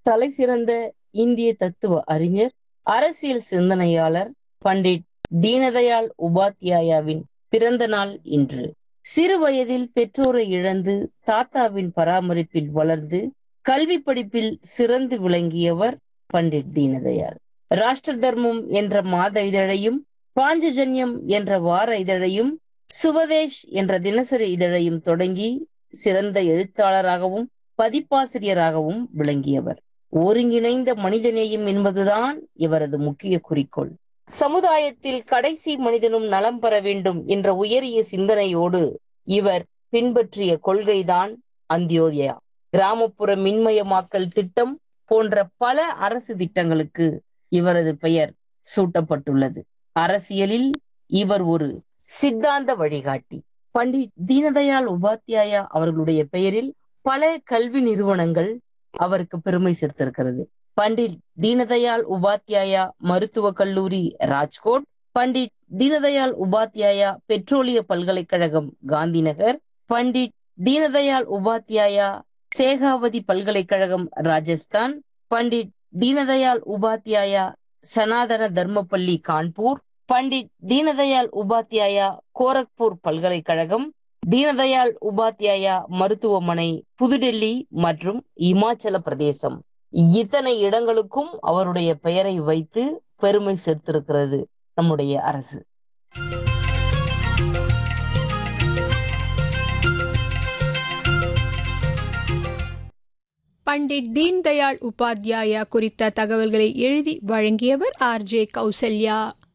தலை சிறந்த இந்திய தத்துவ அறிஞர் அரசியல் சிந்தனையாளர் பண்டிட் தீனதயாள் உபாத்யாயாவின் பிறந்த நாள் இன்று சிறு வயதில் பெற்றோரை இழந்து தாத்தாவின் பராமரிப்பில் வளர்ந்து கல்வி படிப்பில் சிறந்து விளங்கியவர் பண்டிட் தீனதயாள் ராஷ்டிர தர்மம் என்ற மாத இதழையும் பாஞ்சஜன்யம் என்ற வார இதழையும் சுவதேஷ் என்ற தினசரி இதழையும் தொடங்கி சிறந்த எழுத்தாளராகவும் பதிப்பாசிரியராகவும் விளங்கியவர் ஒருங்கிணைந்த மனிதநேயம் என்பதுதான் இவரது முக்கிய குறிக்கோள் சமுதாயத்தில் கடைசி மனிதனும் நலம் பெற வேண்டும் என்ற உயரிய சிந்தனையோடு இவர் பின்பற்றிய கொள்கைதான் அந்தியோதயா கிராமப்புற மின்மயமாக்கல் திட்டம் போன்ற பல அரசு திட்டங்களுக்கு இவரது பெயர் சூட்டப்பட்டுள்ளது அரசியலில் இவர் ஒரு சித்தாந்த வழிகாட்டி பண்டிட் தீனதயாள் உபாத்யாயா அவர்களுடைய பெயரில் பல கல்வி நிறுவனங்கள் அவருக்கு பெருமை சேர்த்திருக்கிறது பண்டிட் தீனதயாள் உபாத்யாயா மருத்துவக் கல்லூரி ராஜ்கோட் பண்டிட் தீனதயாள் உபாத்யாயா பெட்ரோலிய பல்கலைக்கழகம் காந்திநகர் பண்டிட் தீனதயாள் உபாத்யாயா சேகாவதி பல்கலைக்கழகம் ராஜஸ்தான் பண்டிட் தீனதயாள் உபாத்யாயா சனாதன தர்மப்பள்ளி கான்பூர் பண்டிட் தீனதயாள் உபாத்யாயா கோரக்பூர் பல்கலைக்கழகம் தீனதயாள் உபாத்யாயா மருத்துவமனை புதுடெல்லி மற்றும் இமாச்சல பிரதேசம் இத்தனை இடங்களுக்கும் அவருடைய பெயரை வைத்து பெருமை சேர்த்திருக்கிறது நம்முடைய அரசு பண்டிட் தீன்தயாள் உபாத்யாயா குறித்த தகவல்களை எழுதி வழங்கியவர் ஆர் ஜே கௌசல்யா